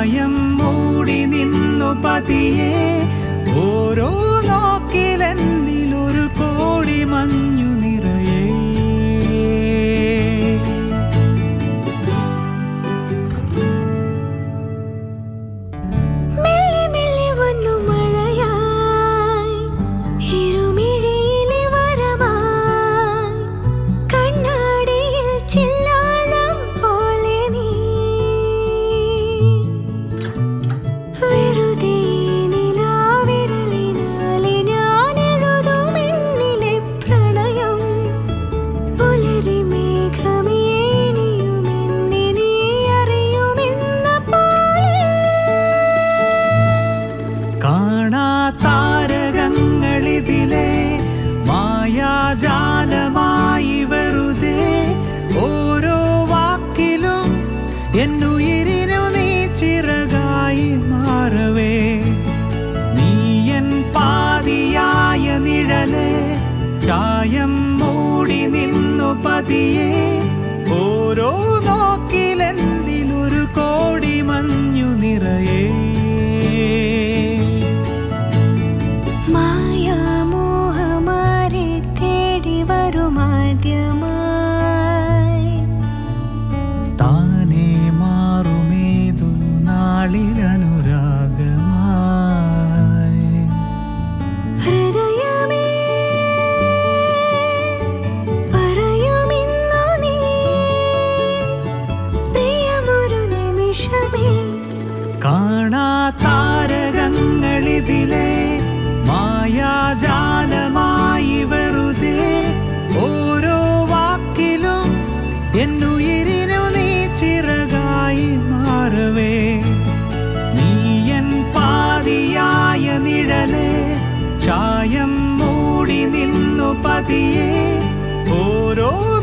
ചായം മൂടി നിന്നു പതിയെ ഓരോ നോക്കിലെന്നിലൊരു കോടി മഞ്ഞു നിറയേ മെല്ലെ മെല്ലെ വന്നു മഴയായി ഇരുമിഴിയിലെ വരമായി കണ്ണാടിയിൽ ചില്ലാളം പോലെ നീ വെറുതെ നിലാവിരലിനാലെ ഞാൻ എഴുതും എന്നിലെ പ്രണയം പുലരി മേഘമേ ഇനിയും എന്നെ നീ അറിയുമെന്ന പോലെ കാണാ താരകങ്ങളിതിലെ മായാജാലമായി വെറുതെ ഓരോ വാക്കിലും എന്നുയിരിനു നീ ചിറകായി മാറവേ നീ എൻ പാതിയായ നിഴല് ചായം മൂടി നിന്നു പതിയെ ഓരോ നോക്കിലെന്നിലൊരു കോടി മഞ്ഞു നിറയേ മായാമോഹമാരെ തേടി വരുമാദ്യമായി താനേ മാറുമേതു നാളിലനുരാഗമായി ഹൃദയമേ പറയുമിന്നു നീ പ്രിയമൊരു നിമിഷമേ കാണാ താരകങ്ങളിതിലെ മായാജാലമായി വെറുതെ ഓരോ വാക്കിലും എന്നുയിരിനു നീ ചിറകായി മാറവേ നീ എൻ പാതിയായ നിഴല് ചായം മൂടി നിന്നു പതിയെ ഓരോ